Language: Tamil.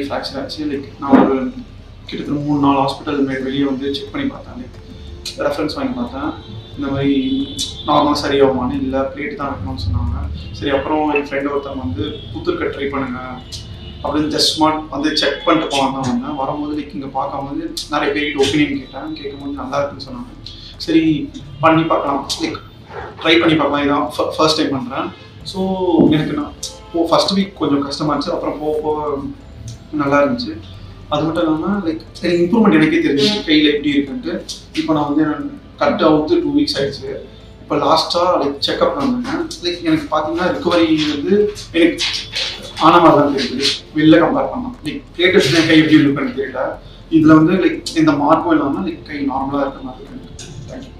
ஃப்ராக்சர் ஆச்சு லைக் நான் ஒரு கிட்டத்தட்ட மூணு நாலு ஹாஸ்பிட்டல் வெளியே வந்து செக் பண்ணி பார்த்தேன் லைக் ரெஃபரன்ஸ் வாங்கி பார்த்தேன் இந்த மாதிரி நார்மலாக சரியாகுமான்னு இல்லை பிளேட் தான் வைக்கணும்னு சொன்னாங்க சரி அப்புறம் என் ஃப்ரெண்ட் ஒருத்தவங்க வந்து புத்தூர்க்க ட்ரை பண்ணுங்க அப்படின்னு ஜஸ்ட் ஸ்மார்ட் வந்து செக் பண்ணிட்டு போகலாம் தான் வந்தேன் வரும்போது லைக் இங்கே பார்க்கும்போது நிறைய பேர்கிட்ட ஒப்பீனியன் கேட்டேன் கேட்கும்போது நல்லா இருக்குன்னு சொன்னாங்க சரி பண்ணி பார்க்கலாம் லைக் ட்ரை பண்ணி பார்க்கலாம் இதான் ஃபர்ஸ்ட் டைம் பண்ணுறேன் ஸோ எனக்கு நான் போ ஃபர்ஸ்ட் வீக் கொஞ்சம் கஷ்டமாக இருந்துச்சு அப்புறம் போக போக நல்லா இருந்துச்சு அது மட்டும் இல்லாமல் லைக் எனக்கு இம்ப்ரூவ்மெண்ட் எனக்கே தெரிஞ்சிச்சு கையில் எப்படி இருக்குன்ட்டு இப்போ நான் வந்து கட் அவுத்து டூ வீக்ஸ் ஆயிடுச்சு இப்போ லாஸ்ட்டாக லைக் செக்அப் வந்தேன் லைக் எனக்கு பார்த்தீங்கன்னா ரிகவரி வந்து எனக்கு ஆன மாதிரி தான் தெரியுது வெளில கம்பேர் பண்ணலாம் லைக் பிளேட்டஸ் கை எப்படி இருக்குன்னு தெரியல இதில் வந்து லைக் எந்த மார்க்கும் இல்லாமல் லைக் கை நார்மலாக இருக்கிற மாதிரி இருக்கு தேங்க்யூ